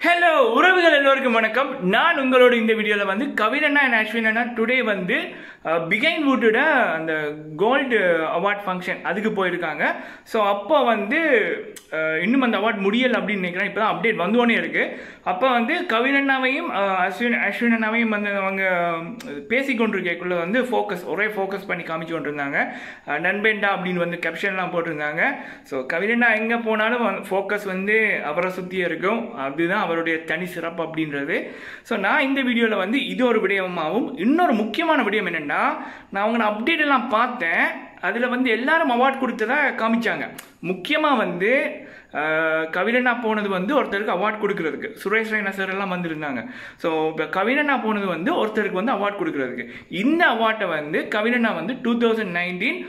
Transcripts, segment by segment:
hello உறவுகள் எல்லோருக்கும் வணக்கம் நான் உங்களோட இந்த வீடியோவில் வந்து கவிரண்ணா அண்ட் அஸ்வின் அண்ணா டுடே வந்து பிகைன் வுட்டோட அந்த கோல்டு அவார்ட் ஃபங்க்ஷன் அதுக்கு போயிருக்காங்க ஸோ அப்போ வந்து அஹ், இன்னும் அந்த அவார்ட் முடியலை அப்படின்னு நினைக்கிறேன் இப்போ தான் அப்டேட் வந்தோடனே இருக்குது அப்போ வந்து கவிரண்ணாவையும் அஹ், அஸ்வின் அஸ்வின் அண்ணாவையும் வந்து அவங்க பேசி கொண்டிருக்கக்குள்ள வந்து ஃபோக்கஸ் ஒரே ஃபோக்கஸ் பண்ணி காமிச்சு கொண்டிருந்தாங்க அஹ், நண்பேண்டா அப்படின்னு வந்து கேப்ஷன்லாம் போட்டிருந்தாங்க ஸோ கவிரண்ணா எங்கே போனாலும் ஃபோக்கஸ் வந்து அவரை சுற்றியே இருக்கும் அதுதான் அவருடைய தனி சிறப்பு அப்படின்றது ஸோ நான் இந்த வீடியோவில் வந்து இது ஒரு விடயமாகவும் இன்னொரு முக்கியமான விடயம் என்னென்னா நான் அவங்க அப்டேட் எல்லாம் பார்த்தேன் அதில் வந்து எல்லாரும் அவார்ட் கொடுத்ததா காமிச்சாங்க முக்கியமாக வந்து அஹ், கவிரண்ணா போனது வந்து ஒருத்தருக்கு அவார்ட் கொடுக்கறதுக்கு சுரேஷ் ரெய்னா சார் எல்லாம் வந்திருந்தாங்க ஸோ இப்போ கவிரண்ணா போனது வந்து ஒருத்தருக்கு வந்து அவார்ட் கொடுக்கறதுக்கு இந்த அவார்ட்டை வந்து கவிரண்ணா வந்து two thousand nineteen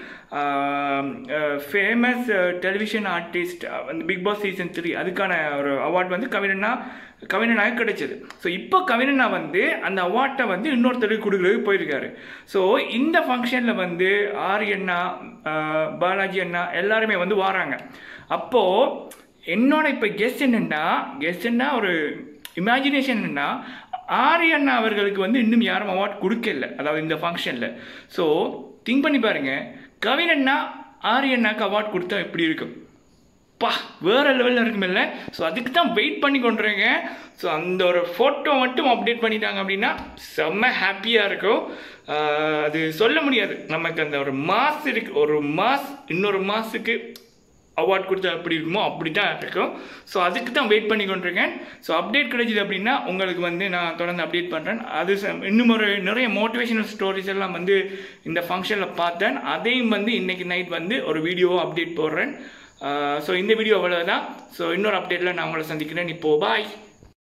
famous television artist வந்து பிக் பாஸ் சீசன் த்ரீ அதுக்கான ஒரு அவார்ட் வந்து கவினண்ணா கவினனாக கிடைச்சது ஸோ இப்போ கவினண்ணா வந்து அந்த அவார்ட்டை வந்து இன்னொருத்தருக்கு கொடுக்குறதுக்கு போயிருக்காரு ஸோ இந்த ஃபங்க்ஷனில் வந்து ஆரி அண்ணா அஹ், பாலாஜி அண்ணா எல்லாருமே வந்து வராங்க அப்போது என்னோட இப்போ கெஸ்ட் என்னென்னா கெஸ்ட்னா ஒரு இமேஜினேஷன் என்னென்னா ஆரி அண்ணா அவர்களுக்கு வந்து இன்னும் யாரும் அவார்ட் கொடுக்கல அதாவது இந்த ஃபங்க்ஷனில் ஸோ திங்க் பண்ணி பாருங்க கவின் அண்ணா ஆரி அண்ணாக்கு அவார்ட் கொடுத்தா எப்படி இருக்கும் பா வேற லெவலில் இருக்குமில்ல ஸோ அதுக்கு தான் வெயிட் பண்ணி கொண்டுருங்க ஸோ அந்த ஒரு ஃபோட்டோ மட்டும் அப்டேட் பண்ணிட்டாங்க அப்படின்னா செம்ம ஹாப்பியாக இருக்கும் ஆஹ் அது சொல்ல முடியாது நமக்கு அந்த ஒரு மாஸ் இருக்கு ஒரு மாஸ் இன்னொரு மாஸுக்கு அவார்ட் கொடுத்தா எப்படி இருக்குமோ அப்படி தான் இருக்கும் ஸோ அதுக்கு தான் வெயிட் பண்ணி கொண்டிருக்கேன் ஸோ அப்டேட் கிடைச்சிது அப்படின்னா உங்களுக்கு வந்து நான் தொடர்ந்து அப்டேட் பண்ணுறேன் அது ச- இன்னும் ஒரு நிறைய மோட்டிவேஷனல் ஸ்டோரிஸ் எல்லாம் வந்து இந்த ஃபங்க்ஷனில் பார்த்தேன் அதையும் வந்து இன்னைக்கு நைட் வந்து ஒரு வீடியோவை அப்டேட் போடுறேன் ஸோ இந்த வீடியோ அவ்வளோதான் ஸோ இன்னொரு அப்டேட்டில் நான் உங்களை சந்திக்கிறேன் இப்போ பாய்